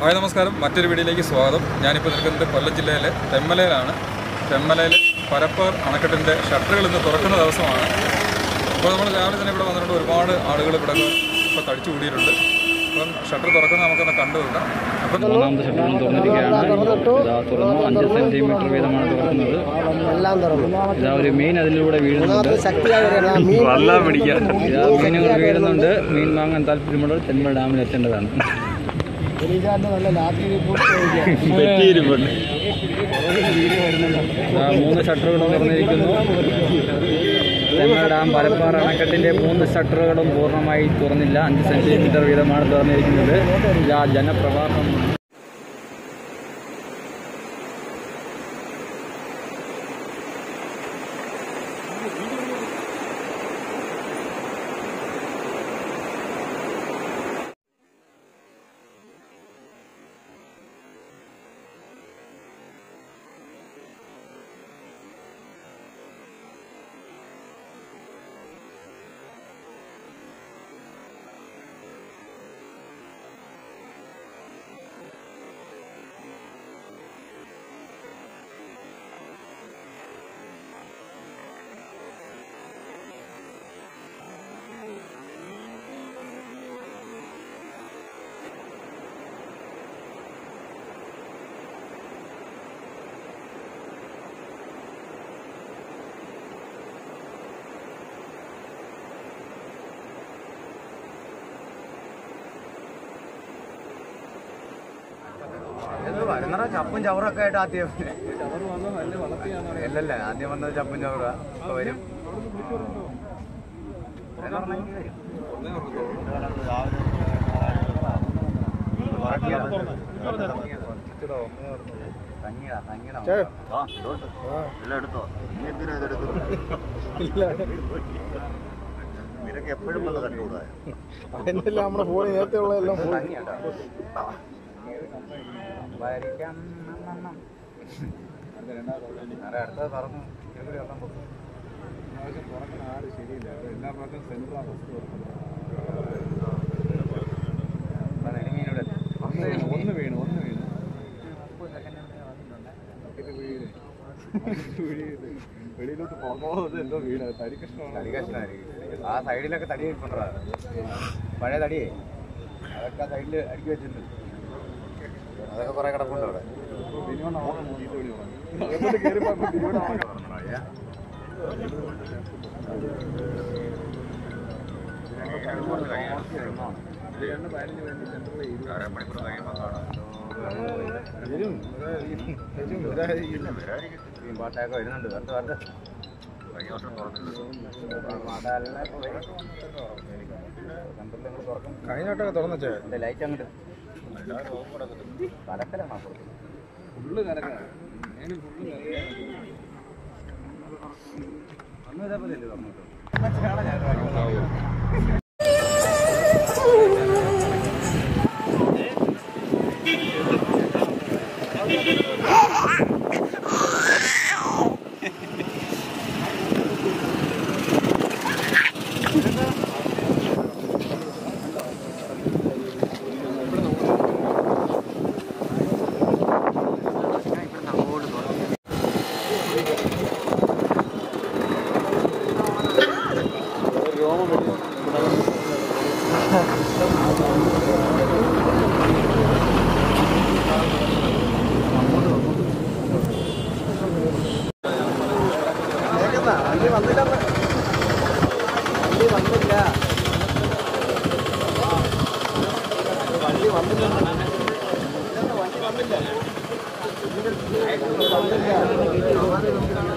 Hi നമസ്കാരം മറ്റൊരു വീഡിയോയിലേക്ക് സ്വാഗതം ഞാനിപ്പോൾ നിൽക്കുന്നത് കൊല്ലം ജില്ലയിലെ തെമ്മലയിലാണ് തെമ്മലയിൽ പരപ്പാർ അണക്കെട്ടിൻ്റെ ഷട്ടറുകൾ ഇന്ന് തുറക്കുന്ന ദിവസമാണ് അപ്പോൾ നമ്മൾ രാവിലെ തന്നെ ഇവിടെ വന്നിട്ടുണ്ട് ഒരുപാട് ആളുകൾ ഇവിടെ ഇപ്പോൾ തടിച്ചു കൂടിയിട്ടുണ്ട് അപ്പം ഷട്ടർ തുറക്കുന്നത് നമുക്കൊന്ന് കണ്ടു നോക്കാം അപ്പം മൂന്നാമത്തെ ഷട്ടറും തുറന്നിരിക്കുകയാണ് ഇതാ തുറന്നു അഞ്ച് സെന്റിമീറ്റർ വീതമാണ് തുറക്കുന്നത് എല്ലാം തുറന്നു ഇതാ ഒരു മീൻ അതിലൂടെ വീഴുന്നുണ്ട് ശക്തിയായി വരികയാണ്. ആ മീൻ വല്ല പിടിക്കാൻ ഇതാ മീനുകൾ വീഴുന്നുണ്ട് മീൻ വാങ്ങാൻ താല്പര്യമുള്ളവർ തെന്മല ഡാമിൽ എത്തേണ്ടതാണ് പുലിക്കാരന് നല്ല ലാത്തി റിപ്പോർട്ട് ഇതാ മൂന്ന് ഷട്ടറുകളും തുറന്നിരിക്കുന്നു തെന്മല ഡാം പരപ്പാറ അണക്കെട്ടിന്റെ മൂന്ന് ഷട്ടറുകളും പൂർണ്ണമായി തുറന്നില്ല അഞ്ച് സെന്റിമീറ്റർ വീതമാണ് തുറന്നിരിക്കുന്നത് ഇതാ ജനപ്രവാഹം വരുന്നറ ചപ്പും ചവറൊക്കെ ആയിട്ട് ആദ്യം അല്ലല്ല ആദ്യം വന്നത് ചപ്പും ചവറ ഇപ്പൊ വരും തങ്ങിടാ തങ്ങിടാ എല്ലാം എടുത്തോ നീ എന്തിനാ ഇതെടുക്കുന്നത് നിനക്ക് എപ്പോഴും വന്ന് കണ്ടുകൂടാ അതിനെല്ലാം നമ്മുടെ ഫോണിൽ നേരത്തെ ഉള്ള എല്ലാം പോയി. വരിക്കാം അടുത്തത് പറഞ്ഞു തിരുപ്പതി വെള്ളം പൊക്കും ഒന്ന് വീണു ഒന്ന് വീണു വെളിയിലോട്ട് പോകുന്നത് എന്തോ വീട് തരി കഷ്ണമാണ് തടി കഷ്ണമായിരിക്കും. ആ സൈഡിലൊക്കെ തടി ഇരിപ്പുണ്ടോ പഴയ തടിയേ അതൊക്കെ ആ സൈഡിൽ അടുക്കി വെച്ചിട്ടുണ്ട് അതൊക്കെ കുറെ കിടപ്പുണ്ട് അവിടെ പാട്ടൊക്കെ വരുന്നുണ്ട് വരട്ടെ വരട്ടെ പാട്ടെല്ലാം ഇപ്പൊ വരും. കണ്ടില്ല ഇങ്ങോട്ട് തുറക്കും കഴിഞ്ഞോട്ടൊക്കെ തുറന്നേ എന്റെ ലൈറ്റ് അങ്ങോട്ട് കലക്കലാണ് ഫുള്ള് കരക്കാണ് അന്ന് ഇതേപോലെ അല്ലേ തുറന്നിട്ട് വണ്ടി വന്നില്ല വണ്ടി വന്നില്ല വണ്ടി വന്നില്ല വണ്ടി വന്നില്ല